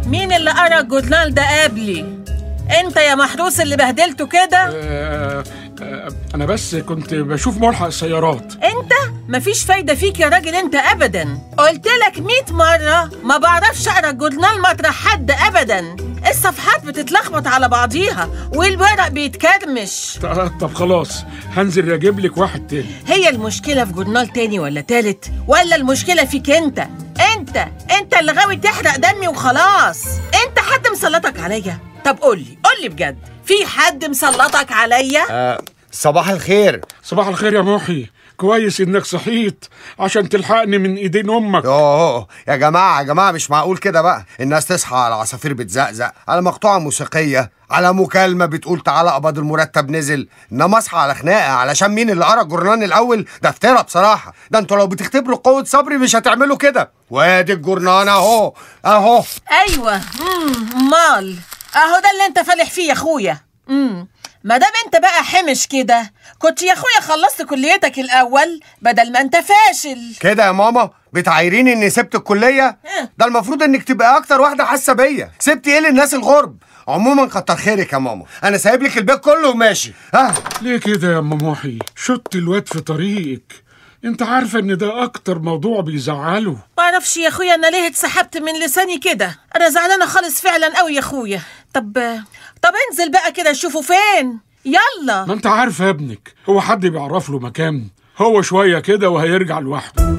مين اللي قرا الجورنال ده قبلي انت يا محروس اللي بهدلته كده آه، آه، انا بس كنت بشوف ملحق السيارات انت مفيش فايده فيك يا راجل انت ابدا قلت لك 100 مره ما بعرفش اقرا الجورنال مطرح حد ابدا الصفحات بتتلخبط على بعضيها والورق بيتكرمش ط- طب خلاص هنزل اجيب لك واحد تاني هي المشكله في جورنال تاني ولا تالت ولا المشكله فيك انت انت انت اللي غاوي تحرق دمي وخلاص انت حد مسلطك عليا طب قولي قولي بجد في حد مسلطك عليا آه صباح الخير صباح الخير يا محي كويس انك صحيت عشان تلحقني من ايدين امك اوه يا جماعه يا جماعه مش معقول كده بقى الناس تصحى على عصافير بتزقزق على مقطوعه موسيقيه على مكالمه بتقول تعالى قبض المرتب نزل انما اصحى على خناقه علشان مين اللي قرا الجورنال الاول ده افترا بصراحه ده انتوا لو بتختبروا قوه صبري مش هتعملوا كده وادي الجورنال اهو اهو ايوه امم مال اهو ده اللي انت فالح فيه يا اخويا امم ما دام انت بقى حمش كده كنت يا اخويا خلصت كليتك الاول بدل ما انت فاشل كده يا ماما بتعايريني اني سبت الكليه ده المفروض انك تبقى اكتر واحده حاسه بيا سبت ايه للناس الغرب عموما كتر خيرك يا ماما انا سايب لك البيت كله وماشي ها ليه كده يا ام محي شط الواد في طريقك انت عارفه ان ده اكتر موضوع بيزعله ما اعرفش يا اخويا انا ليه اتسحبت من لساني كده انا زعلانه خالص فعلا قوي يا اخويا طب طب انزل بقى كده شوفوا فين يلا ما انت عارف يا ابنك هو حد بيعرف له مكان هو شويه كده وهيرجع لوحده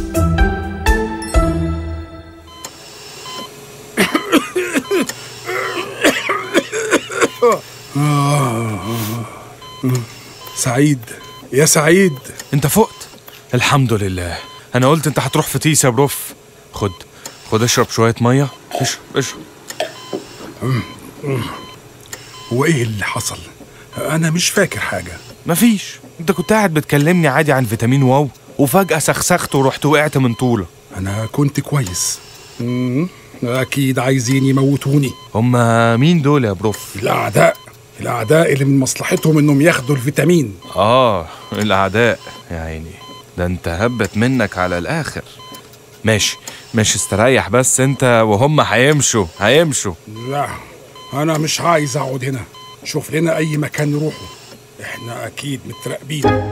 سعيد يا سعيد انت فقت الحمد لله انا قلت انت هتروح في تيس يا بروف خد خد اشرب شويه ميه اشرب اشرب وايه اللي حصل انا مش فاكر حاجه مفيش انت كنت قاعد بتكلمني عادي عن فيتامين واو وفجاه سخسخت ورحت وقعت من طوله انا كنت كويس مم، اكيد عايزين يموتوني هما مين دول يا بروف الاعداء الاعداء اللي من مصلحتهم انهم ياخدوا الفيتامين اه الاعداء يا عيني ده انت هبت منك على الاخر ماشي ماشي استريح بس انت وهم هيمشوا هيمشوا لا انا مش عايز اقعد هنا شوف لنا اي مكان نروحه احنا اكيد متراقبين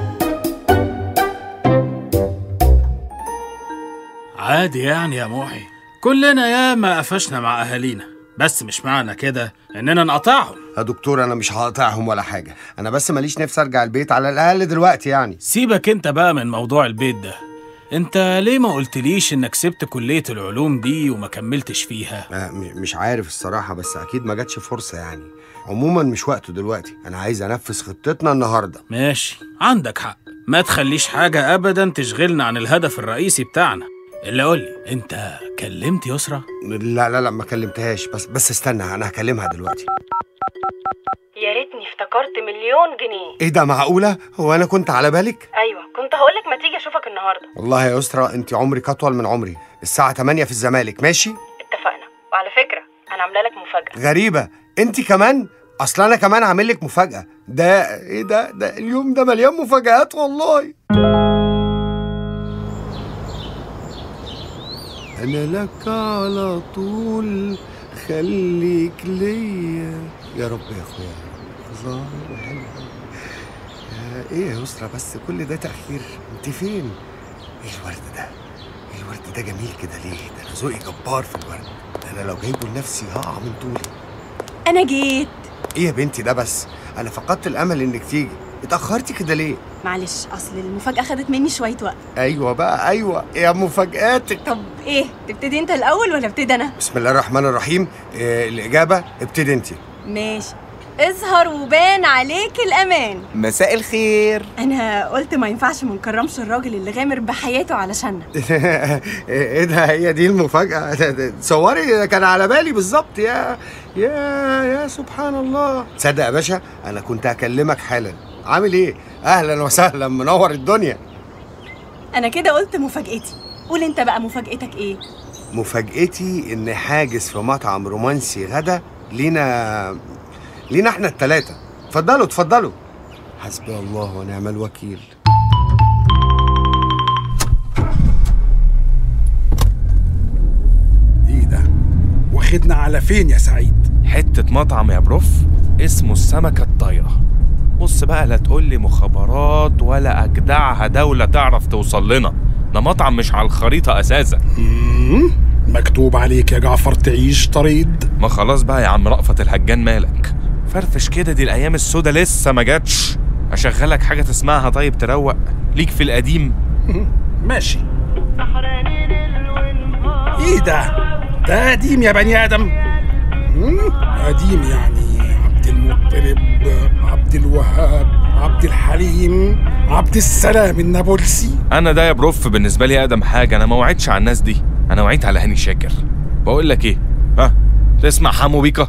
عادي يعني يا محي كلنا ياما قفشنا مع اهالينا بس مش معنى كده اننا نقطعهم يا دكتور انا مش هقطعهم ولا حاجه انا بس ماليش نفسي ارجع البيت على الاقل دلوقتي يعني سيبك انت بقى من موضوع البيت ده انت ليه ما قلتليش انك سبت كلية العلوم دي وما كملتش فيها آه، م- مش عارف الصراحه بس اكيد ما جاتش فرصه يعني عموما مش وقته دلوقتي انا عايز انفذ خطتنا النهارده ماشي عندك حق ما تخليش حاجة ابدا تشغلنا عن الهدف الرئيسي بتاعنا اللي قولي انت كلمت يسرا لا لا لا ما كلمتهاش بس بس استنى انا هكلمها دلوقتي يا ريتني افتكرت مليون جنيه ايه ده معقوله هو انا كنت على بالك ايوه كنت هقولك ما تيجي اشوفك النهارده والله يا يسرا انت عمرك اطول من عمري الساعه 8 في الزمالك ماشي اتفقنا وعلى فكره انا عامله لك مفاجاه غريبه انت كمان اصل انا كمان عامل لك مفاجاه ده ايه ده ده اليوم ده مليان مفاجآت والله انا لك على طول خليك ليا يا رب يا اخويا الله حلو يا ايه يا يسرا بس كل ده تاخير انت فين ايه الورد ده ايه الورد ده جميل كده ليه ده انا ذوقي جبار في الورد ده انا لو جايبه لنفسي هقع من طولي انا جيت ايه يا بنتي ده بس انا فقدت الامل انك تيجي اتاخرتي كده ليه معلش اصل المفاجاه خدت مني شويه وقت ايوه بقى ايوه يا مفاجاتك طب ايه تبتدي انت الاول ولا ابتدي انا بسم الله الرحمن الرحيم إيه الاجابه ابتدي انت ماشي اظهر وبان عليك الامان مساء الخير انا قلت ما ينفعش ما نكرمش الراجل اللي غامر بحياته علشاننا ايه ده هي دي المفاجاه ده- ده- تصوري ده كان على بالي بالظبط يا يا يا سبحان الله تصدق يا باشا انا كنت هكلمك حالا عامل ايه اهلا وسهلا منور الدنيا انا كده قلت مفاجأتي قول انت بقى مفاجأتك ايه مفاجأتي إن حاجز في مطعم رومانسي غدا لينا لينا احنا التلاتة اتفضلوا اتفضلوا حسبي الله ونعم الوكيل ايه ده واخدنا على فين يا سعيد حتة مطعم يا بروف اسمه السمكة الطايرة بص بقى لا تقول لي مخابرات ولا أجدعها دولة تعرف توصل لنا ده مطعم مش على الخريطة أساسا مم، مكتوب عليك يا جعفر تعيش طريد ما خلاص بقى يا عم رأفت الهجان مالك فرفش كده دي الأيام السودة لسه ما جاتش أشغلك حاجة تسمعها طيب تروق ليك في القديم ماشي ايه ده ده قديم يا بني ادم مم، قديم يعني عبد المطلب عبد الوهاب عبد الحليم عبد السلام النابلسي أنا ده يا بروف بالنسبة لي أقدم حاجة أنا ما وعدتش على الناس دي أنا وعيت على هاني شاكر بقول لك إيه ها تسمع حمو بيكا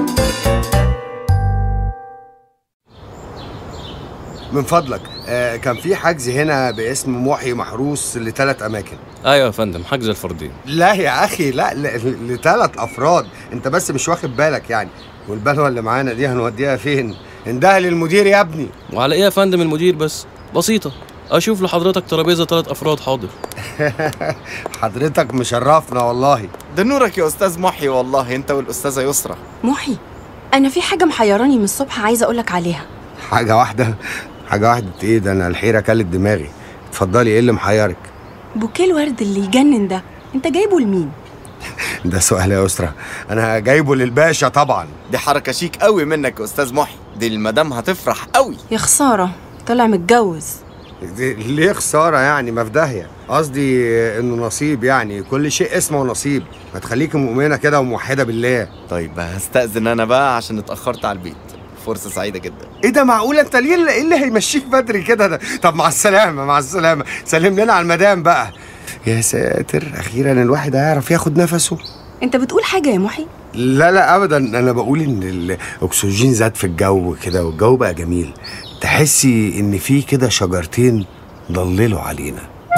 من فضلك آه كان في حجز هنا باسم محي محروس لثلاث اماكن ايوه يا فندم حجز الفردين لا يا اخي لا لثلاث افراد انت بس مش واخد بالك يعني والبلوه اللي معانا دي هنوديها فين انده للمدير يا ابني وعلى ايه يا فندم المدير بس بسيطه اشوف لحضرتك ترابيزه ثلاث افراد حاضر حضرتك مشرفنا والله ده نورك يا استاذ محي والله انت والاستاذه يسرى محي انا في حاجه محيراني من الصبح عايزه اقولك عليها حاجه واحده حاجه واحده ايه ده انا الحيره كلت دماغي اتفضلي ايه اللي محيرك بوكيه الورد اللي يجنن ده انت جايبه لمين ده سؤال يا يسرى انا جايبه للباشا طبعا دي حركه شيك قوي منك يا استاذ محي دي المدام هتفرح قوي يا خساره طلع متجوز دي ليه خساره يعني ما في داهيه قصدي انه نصيب يعني كل شيء اسمه نصيب ما تخليكي مؤمنه كده وموحده بالله طيب هستأذن انا بقى عشان اتأخرت على البيت فرصة سعيدة جدا ايه ده معقول انت ليه اللي, إيه اللي هيمشيك بدري كده ده طب مع السلامه مع السلامه سلم لنا على المدام بقى يا ساتر اخيرا الواحد هيعرف ياخد نفسه انت بتقول حاجه يا محي لا لا ابدا انا بقول ان الاكسجين زاد في الجو كده والجو بقى جميل تحسي ان في كده شجرتين ضللوا علينا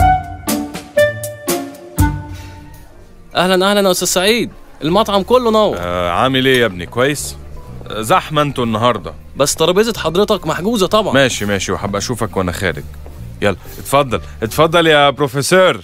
اهلا اهلا يا استاذ سعيد المطعم كله نور آه عامل إيه يا ابني كويس آه، زحمة انتوا النهاردة بس ترابيزه حضرتك محجوزه طبعا ماشي ماشي وحابة أشوفك وأنا خارج يلا اتفضل اتفضل يا بروفيسور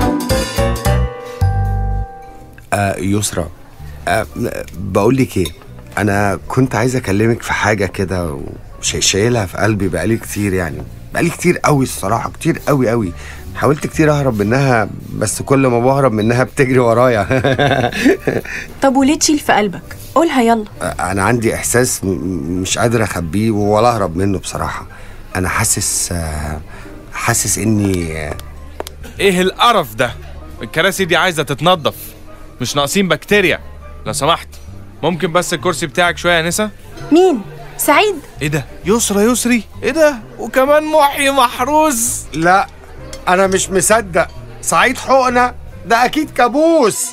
آه يسرى آه بقول لك ايه انا كنت عايز اكلمك في حاجه كده وشايلها في قلبي بقالي كتير يعني بقالي كتير قوي الصراحه كتير قوي قوي حاولت كتير اهرب منها بس كل ما بهرب منها بتجري ورايا طب وليه تشيل في قلبك قولها يلا انا عندي احساس م- مش قادر اخبيه ولا اهرب منه بصراحه انا حاسس آه، حاسس اني آه، ايه القرف ده الكراسي دي عايزة تتنضف مش ناقصين بكتيريا لو سمحت ممكن بس الكرسي بتاعك شوية يا نسا مين سعيد ايه ده يسرى يسري ايه ده وكمان محي محروس لا انا مش مصدق سعيد حقنه ده اكيد كابوس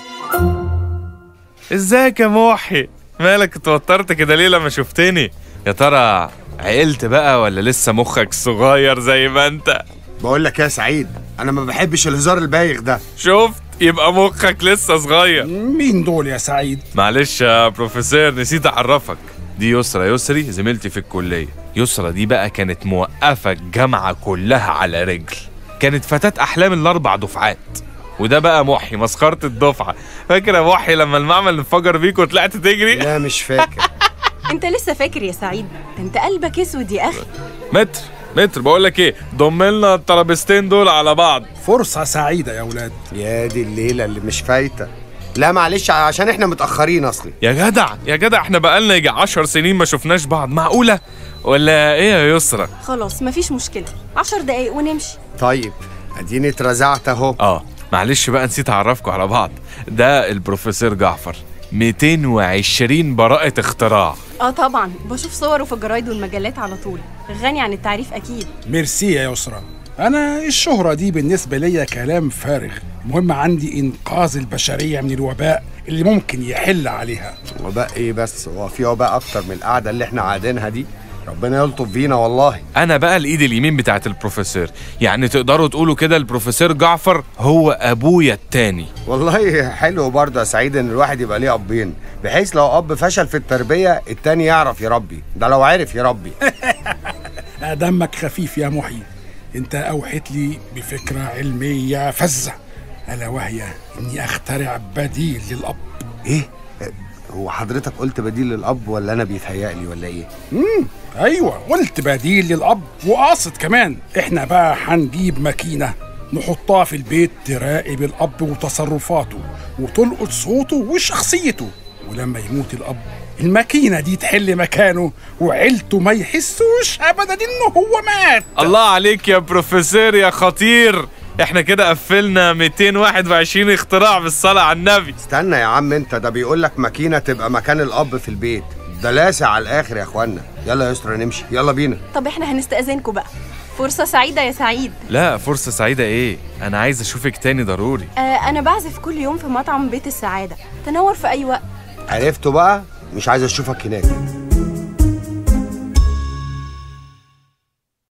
ازيك يا محي مالك اتوترت كده ليه لما شفتني يا ترى عقلت بقى ولا لسه مخك صغير زي ما انت بقول لك يا سعيد انا ما بحبش الهزار البايخ ده شفت يبقى مخك لسه صغير مين دول يا سعيد معلش يا بروفيسور نسيت اعرفك دي يسرى يسري زميلتي في الكلية يسرى دي بقى كانت موقفة الجامعة كلها على رجل كانت فتاة أحلام الأربع دفعات وده بقى محي مسخرة الدفعة فاكر يا محي لما المعمل انفجر بيك وطلعت تجري لا مش فاكر انت لسه فاكر يا سعيد ده انت قلبك اسود يا اخي متر متر بقول لك ايه ضم لنا الترابيزتين دول على بعض فرصة سعيدة يا ولاد يا دي الليله اللي مش فايته لا معلش عشان احنا متاخرين اصلي يا جدع يا جدع احنا بقالنا يجي عشر سنين ما شفناش بعض معقولة ولا ايه يا يسرى خلاص مفيش مشكله عشر دقايق ونمشي طيب اديني اترزعت اهو اه معلش بقى نسيت اعرفكم على بعض ده البروفيسور جعفر 220 براءة اختراع اه طبعا بشوف صوره في الجرايد والمجلات على طول غني عن التعريف اكيد ميرسي يا يسرى أنا الشهرة دي بالنسبة ليا كلام فارغ المهم عندي إنقاذ البشرية من الوباء اللي ممكن يحل عليها وباء ايه بس هو في وباء اكتر من القعده اللي احنا قاعدينها دي ربنا يلطف بينا والله انا بقى الايد اليمين بتاعت البروفيسور يعني تقدروا تقولوا كده البروفيسور جعفر هو ابويا التاني والله حلو برضه يا سعيد ان الواحد يبقى ليه ابين بحيث لو اب فشل في التربيه التاني يعرف يربي ده لو عرف يربي لا دمك خفيف يا محي انت اوحيت لي بفكرة علمية فزة ألا وهي إني أخترع بديل للأب ايه هو حضرتك قلت بديل للاب ولا انا بيتهيألي ولا ايه امم ايوه قلت بديل للاب وقاصد كمان احنا بقى هنجيب ماكينه نحطها في البيت تراقب الاب وتصرفاته وتلقط صوته وشخصيته ولما يموت الاب الماكينه دي تحل مكانه وعيلته ما يحسوش ابدا انه هو مات الله عليك يا بروفيسور يا خطير احنا كده قفلنا 221 اختراع بالصلاة على النبي استنى يا عم انت ده بيقول لك ماكينه تبقى مكان الاب في البيت ده لاسع على الاخر يا اخوانا يلا يا يسرا نمشي يلا بينا طب احنا هنستأذنكم بقى فرصة سعيدة يا سعيد لا فرصة سعيدة ايه انا عايز اشوفك تاني ضروري آه أنا بعزف كل يوم في مطعم بيت السعادة تنور في أي وقت عرفتوا بقى مش عايز اشوفك هناك